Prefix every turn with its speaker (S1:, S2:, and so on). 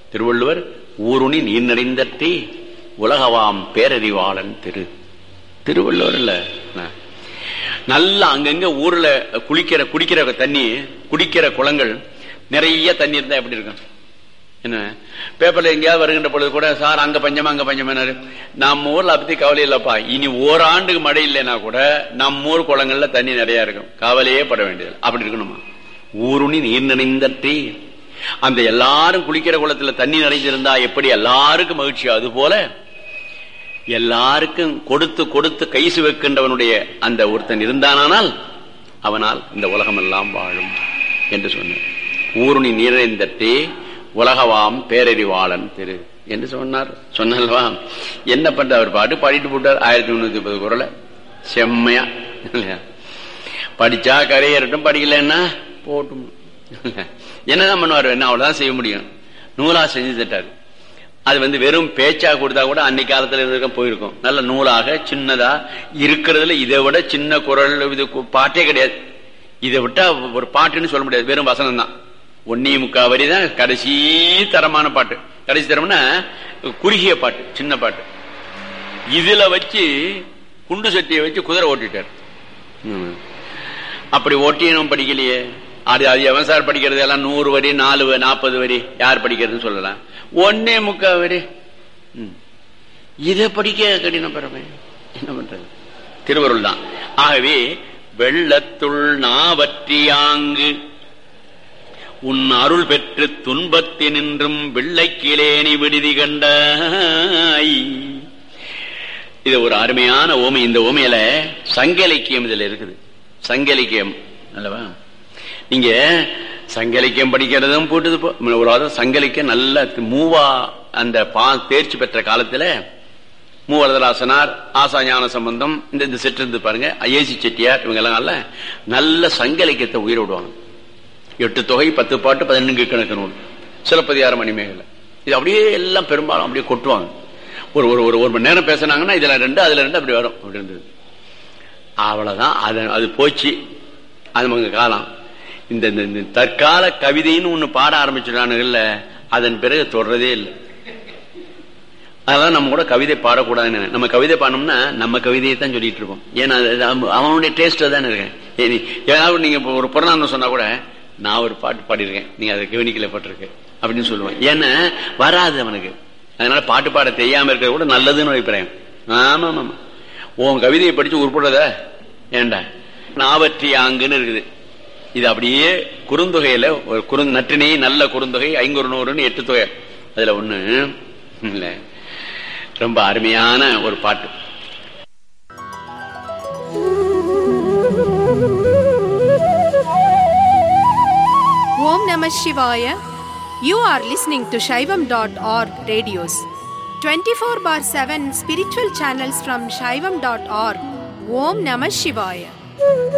S1: திருவள்ளுவர் ஊருணி நீர் நிறைந்தற்றே உலகவாம் பேரறிவாளன் திரு திருவள்ளுவர் இல்ல நல்லா அங்கங்க ஊர்ல குளிக்கிற குடிக்கிற தண்ணி குடிக்கிற குளங்கள் நிறைய தண்ணி இருந்தா எப்படி இருக்கும் என்ன பேப்பர்ல எங்கேயாவது வருகின்ற பொழுது கூட சார் அங்க பஞ்சமா அங்க பஞ்சமானாரு நம்ம ஊர்ல அப்படி கவலை இல்லப்பா இனி ஓராண்டுக்கு மழை இல்லைன்னா கூட நம்ம ஊர் குளங்கள்ல தண்ணி நிறைய இருக்கும் கவலையே பட வேண்டியது அப்படி இருக்கணுமா ஊருணி நீர் நினைந்தற்றே அந்த எல்லாரும் குளிக்கிற குளத்துல தண்ணி நிறைஞ்சிருந்தா எப்படி எல்லாருக்கும் மகிழ்ச்சி அது போல எல்லாருக்கும் கொடுத்து கொடுத்து கைசு வைக்கின்றவனுடைய அந்த ஒருத்தன் இருந்தானால் அவனால் இந்த உலகம் எல்லாம் வாழும் என்று சொன்னார் ஊருணி நீரைந்தட்டே உலகவாம் பேரறிவாளன் திரு என்று சொன்னார் சொன்னல்வா என்ன பண்ற அவர் பாட்டு பாடிட்டு போட்டார் ஆயிரத்தி முன்னூத்தி முப்பது குரல செம்மையா படிச்சா கரையேறட்டும் படிக்கலன்னா போட்டும் என்னதான் பண்ணுவார் என்ன அவ்வளவுதான் செய்ய முடியும் நூலா செஞ்சு தட்டாரு அது வந்து வெறும் பேச்சா கொடுத்தா கூட அன்னைக்கு காலத்துல இருக்க போயிருக்கும் நல்ல நூலாக சின்னதா இருக்கிறதுல இதை விட சின்ன குரல் இது பாட்டே கிடையாது இதை விட்டா ஒரு பாட்டுன்னு சொல்ல முடியாது வெறும் வசனம் தான் ஒன்னே முக்கா வரி தான் கடைசி தரமான பாட்டு கடைசி தரம்னா குறுகிய பாட்டு சின்ன பாட்டு இதுல வச்சு குண்டு சட்டியை வச்சு குதிரை ஓட்டிட்டார் அப்படி ஓட்டியனும் படிக்கலையே அது அது எவன் சார் படிக்கிறது எல்லாம் நூறு வரி நாலு நாற்பது வரி யார் படிக்கிறதுன்னு சொல்லலாம் ஒன்னே முக்கா வரி இதை படிக்க கடினம் பெறமே என்ன பண்றது திருவருள் தான் ஆகவே வெள்ளத்துள் நாவற்றியாங்கு உன் அருள் பெற்று துன்பத்தினின்றும் வெள்ளைக்கிலேனி விடுதி கண்டாய் இது ஒரு அருமையான ஓமை இந்த ஓமையில சங்க இலக்கியம் இதுல இருக்குது சங்க இலக்கியம் அல்லவா நீங்க சங்கலிக்கம் படிக்கிறதும் போட்டுது ஒரு வாரம் சங்கலிக்கம் நல்ல மூவா அந்த பா தேர்ச்சி பெற்ற காலத்துல மூவரதராசனார் ஆசா ஞான சம்பந்தம் இந்த இந்த செட்டு இருந்து பாருங்க ஐஏசி செட்டியார் இவங்க எல்லாம் நல்ல சங்கலிக்கத்தை உயிர் விடுவாங்க எட்டு தொகை பத்து பாட்டு பதினெண்டு கணக்கு நூல் சிலப்பதிகார மணிமேகலை இது அப்படியே எல்லாம் பெரும்பாலும் அப்படியே கொட்டுவாங்க ஒரு ஒரு ஒரு ஒரு மணி நேரம் பேசினாங்கன்னா இதுல ரெண்டு அதுல ரெண்டு அப்படி வரும் அப்படி இருந்தது அவ்வளவுதான் அது அது போச்சு அது அவங்க காலம் இந்த இந்த தற்கால கவிதைன்னு ஒண்ணு பாட ஆரம்பிச்சுட்டானுங்கல்ல அதன் பிறகு தொடர்றதே இல்லை அதெல்லாம் நம்ம கூட கவிதை பாடக்கூடாதுன்னு நம்ம கவிதை பாடணும்னா நம்ம கவிதையை தான் சொல்லிட்டு இருக்கோம் ஏன்னா அவனுடைய டேஸ்ட் தானே இருக்கேன் ஏதாவது நீங்க ஒரு புறநானூறு சொன்னா கூட நான் ஒரு பாட்டு பாடியிருக்கேன் நீங்க அதை கவனிக்கல பட்டிருக்கு அப்படின்னு சொல்லுவேன் ஏன்னா வராது அவனுக்கு அதனால பாட்டு பாட தெரியாம இருக்கிறது கூட நல்லதுன்னு அபிப்பிராயம் ஆமா ஆமா உன் கவிதையை படிச்சு உருப்படுறத ஏண்டா நாவற்றி ஆங்குன்னு இருக்குது இது அப்படியே குறுந்தொகையில ஒரு குறு நற்றினை நல்ல குறுந்தொகை ஐங்குறு நூறுன்னு எட்டு தொகை அதுல ஒண்ணு இல்ல ரொம்ப அருமையான ஒரு பாட்டு
S2: Om Namah Shivaya you are listening to Saivam dot org radios twenty four bar seven spiritual channels from Saivam dot org Om Namah சிவாய